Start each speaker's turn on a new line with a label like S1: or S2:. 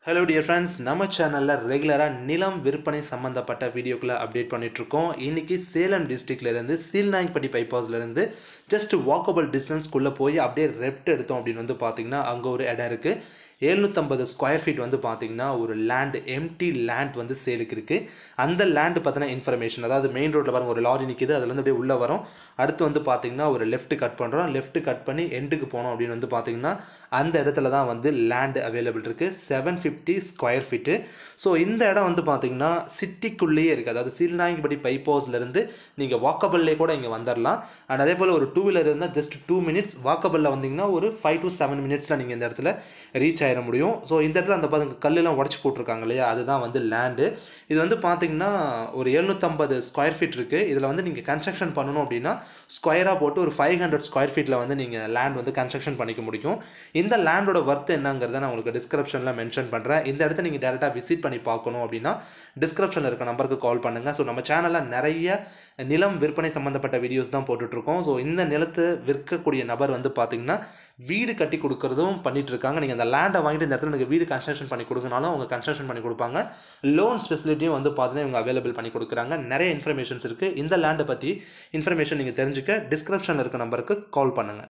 S1: hello dear friends நம்ம சேனலில் ரெகுலராக நிலம் விற்பனை சம்மந்தப்பட்ட வீடியோக்களை அப்டேட் பண்ணிகிட்ருக்கோம் இன்றைக்கி சேலம் டிஸ்ட்ரிக்ட்லேருந்து சீல்நாயக்பட்டி பைபாஸ்லேருந்து ஜஸ்ட் வாக்கபிள் டிஸ்டன்ஸ்க்குள்ளே போய் அப்படியே ரெப்ட் எடுத்தோம் அப்படின்னு வந்து பார்த்தீங்கன்னா அங்கே ஒரு இடம் இருக்குது எழுநூற்றம்பது ஸ்கொயர் ஃபீட் வந்து பார்த்தீங்கன்னா ஒரு லேண்ட் எம்டி லேண்ட் வந்து சேலுக்கு இருக்குது அந்த லேண்டு பற்றின இன்ஃபர்மேஷன் அதாவது மெயின் ரோட்டில் பாருங்க ஒரு லாரி நிற்கிது அதுலேருந்து அப்படியே உள்ளே வரும் அடுத்து வந்து பார்த்தீங்கன்னா ஒரு லெஃப்ட் கட் பண்ணுறோம் லெஃப்ட் கட் பண்ணி எண்டுக்கு போனோம் அப்படின்னு வந்து பார்த்தீங்கன்னா அந்த இடத்துல தான் வந்து லேண்ட் அவைலபிள் இருக்குது seven fifty square feet so இந்த இடம் வந்து பார்த்தீங்கன்னா சிட்டிக்குள்ளேயே இருக்குது அதாவது சீல்நாயகப்படி பைப்போஸ்லேருந்து நீங்கள் வாக்கபிள்லேயே கூட இங்கே வந்துடலாம் அண்ட் அதே போல் ஒரு டூ வீலர் இருந்தால் ஜஸ்ட் டூ மினிட்ஸ் வாக்கபிளில் வந்தீங்கன்னா ஒரு ஃபைவ் டு செவன் மினிட்ஸில் நீங்கள் இந்த இடத்துல ரீச் ஆயிட முடியும் ஸோ இந்த இடத்துல அந்த பாருங்க கல்லெல்லாம் உடச்சி போட்டிருக்காங்க இல்லையா அதுதான் வந்து லேண்டு இது வந்து பார்த்தீங்கன்னா ஒரு எழுநூற்றம்பது ஸ்கொயர் ஃபீட் இருக்குது இதில் வந்து நீங்கள் கன்ஸ்ட்ரக்ஷன் பண்ணணும் அப்படின்னா ஸ்கொயராக போட்டு ஒரு ஃபைவ் ஹண்ட்ரட் ஸ்கொயர் ஃபீட்டில் வந்து நீங்கள் லேண்ட் வந்து கன்ஸ்ட்ரக்ஷன் பண்ணிக்க முடியும் இந்த லேண்டோட ஒர்த் என்னங்கிறத நான் உங்களுக்கு டிஸ்கிரிப்ஷனில் மென்ஷன் பண்ணுறேன் இந்த இடத்த நீங்கள் டேரெக்டாக விசிட் பண்ணி பார்க்கணும் அப்படின்னா டிஸ்கிரிப்ஷனில் இருக்க நம்பருக்கு கால் பண்ணுங்கள் ஸோ நம்ம சேனலில் நிறைய நிலம் விற்பனை சம்மந்தப்பட்ட வீடியோஸ் தான் போட்டுட்ருக்கோம் ஸோ இந்த நிலத்தை விற்கக்கூடிய நபர் வந்து பார்த்தீங்கன்னா வீடு கட்டி கொடுக்குறதும் பண்ணிட்டு இருக்காங்க நீங்கள் அந்த லேண்டை வாங்கிட்டு இந்த இடத்துல எனக்கு வீடு கன்ஸ்ட்ரக்ஷன் பண்ணி கொடுக்கனாலும் அவங்க கன்ஸ்ட்ரக்ஷன் பண்ணி கொடுப்பாங்க லோன்ஸ் ஃபெசிலிட்டியும் வந்து பார்த்தீங்கன்னா இவங்க அவைலபிள் பண்ணி கொடுக்குறாங்க நிறைய இன்ஃபர்மேஷன்ஸ் இருக்குது இந்த லேண்டை பற்றி இன்ஃபர்மேஷன் நீங்கள் தெரிஞ்சுக்க டிஸ்கிரிப்ஷனில் இருக்க நம்பருக்கு கால் பண்ணுங்கள்